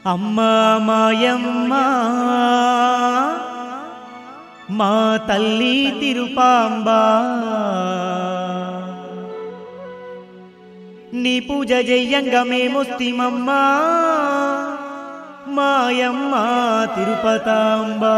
అమ్మా మాయమ్మ మా తల్లి తిరుపాంబా నీ పూజ చెయ్యంగా మేమొస్తిమమ్మా మాయమ్మ తిరుపతాంబా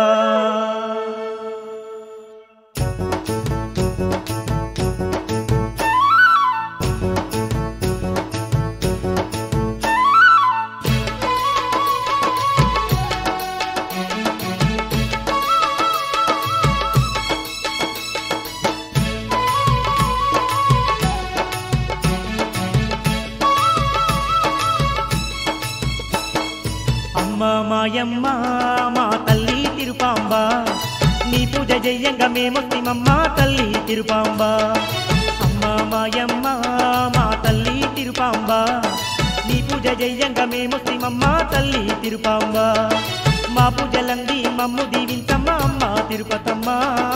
అమ్మ మాయమ్మ మా తల్లి తిరుపాంబ నీ పూజ చెయ్యంగా మేమొస్తిమమ్మ తల్లి తిరుపాంబ అమ్మ మాయమ్మ మా తల్లి తిరుపాంబ నీ పూజ చెయ్యంగా మేమొస్తిమమ్మ తల్లి తిరుపాంబ మా పూజలంది మమ్ము దీవించమ్మ అమ్మ తిరుపతమ్మ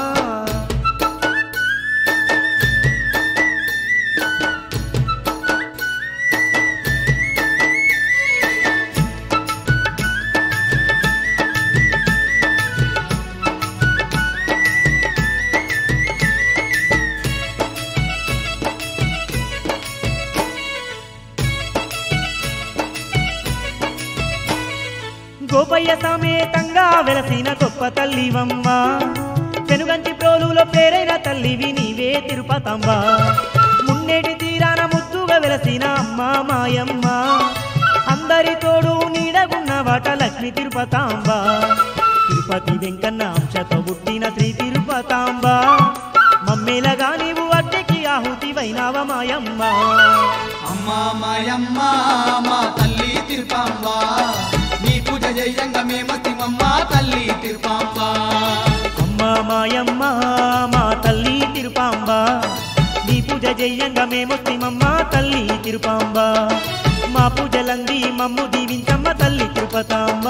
గోపయ్య సమేతంగా వెలసిన గొప్ప తల్లివమ్మ పెనుగంటి ప్రోలులో పేరైన తల్లివి నీవే తిరుపతమ్మ మున్నేటి తీరాన ముద్దుగా వెలసిన అమ్మ మాయమ్మ అందరి తోడు నీడగున్న వాట లక్ష్మి తిరుపతాంబ తిరుపతి వెంకన్న అంశతో పుట్టిన శ్రీ తిరుపతాంబ మమ్మేలగా నీవు అద్దెకి ఆహుతి వైనావ మాయమ్మ అమ్మా మాయమ్మ మా తల్లి తిరుపాంబ నీ పూజ జయంగా మేమతిమమ్మ తల్లి తిరుపాంబ అమ్మ మాయమ్మ మా తల్లి తిరుపాంబ నీ పూజ చెయ్యంగా మేమొస్తిమమ్మ తల్లి తిరుపాంబ మా పూజలంది మమ్ము దీవించమ్మ తల్లి తిరుపతాంబ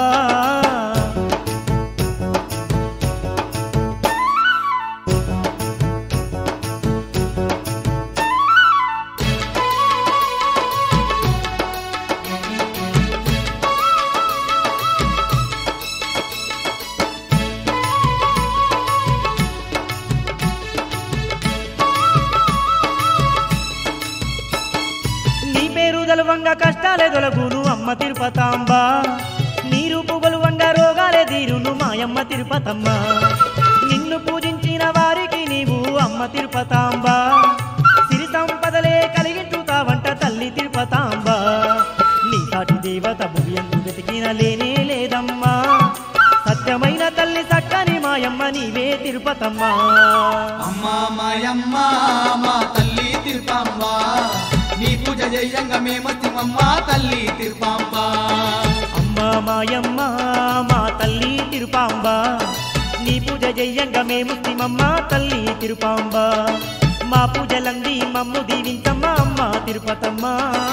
నీ పేరు దలువంగా కష్టాలే దొలగును అమ్మ తిరుపతాంబ నీ రూపు గొలువంగా రోగాలే తీరును మాయమ్మ తిరుపతమ్మ నిన్ను పూజించిన వారికి నీవు అమ్మ తిరుపతాంబ సిరి సంపదలే కలిగించుతావంట తల్లి తిరుపతాంబ నీ సాటి దేవత భువి ఎందు వెతికిన లేనే లేదమ్మా సత్యమైన తల్లి చక్కని మాయమ్మ నీవే తిరుపతమ్మ అమ్మా మాయమ్మ మా తల్లి తిరుపాంబ నీ పూజ జయంగా మేమతిమమ్మ తల్లి తిరుపాంబ అమ్మ మాయమ్మ మా తల్లి తిరుపాంబ నీ పూజ చెయ్యంగా మేముస్తిమమ్మ తల్లి తిరుపాంబ మా పూజలంది మమ్ము దీవించమ్మ అమ్మ తిరుపతమ్మ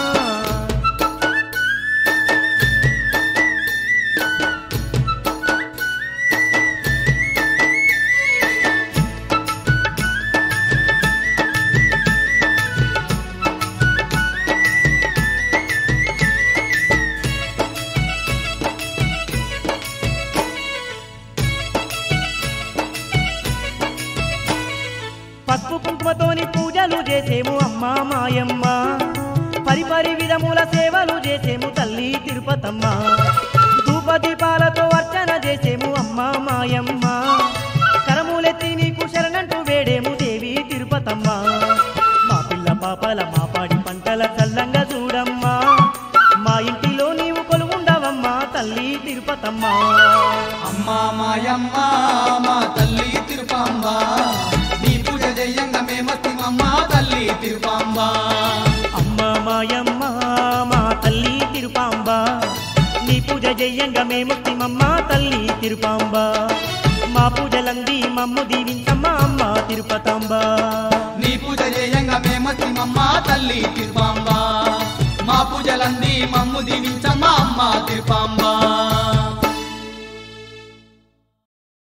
పసుపు కుంకుమతోని పూజలు చేసేము అమ్మ మాయమ్మ పరిపరి విధముల సేవలు చేసేము తల్లి తిరుపతమ్మ ధూప దీపాలతో అర్చన చేసేము అమ్మ మాయమ్మ కరములెత్తి నీకు శరణంటూ వేడేము దేవి తిరుపతమ్మ మా పిల్ల పాపల మా పాడి పంటల చల్లంగా చూడమ్మా మా ఇంటిలో నీవు కొలువుండవమ్మా తల్లి తిరుపతమ్మ అమ్మా మాయమ్మ మా తల్లి తిరుపాంబ నీ పూజ జయంగా మేమతిమమ్మ తల్లి తిరుపాంబ అమ్మ మాయమ్మ మా తల్లి తిరుపాంబ నీ పూజ చెయ్యంగా మేముస్తిమమ్మ తల్లి తిరుపాంబ మా పూజలంది మమ్ము దీవించమ్మ అమ్మ తిరుపతాంబ నీ పూజ చేయంగా మేమతిమమ్మ తల్లి తిరుపాంబ మా పూజలంది మమ్ము దీవించమ్మ అమ్మ తిరుపాంబ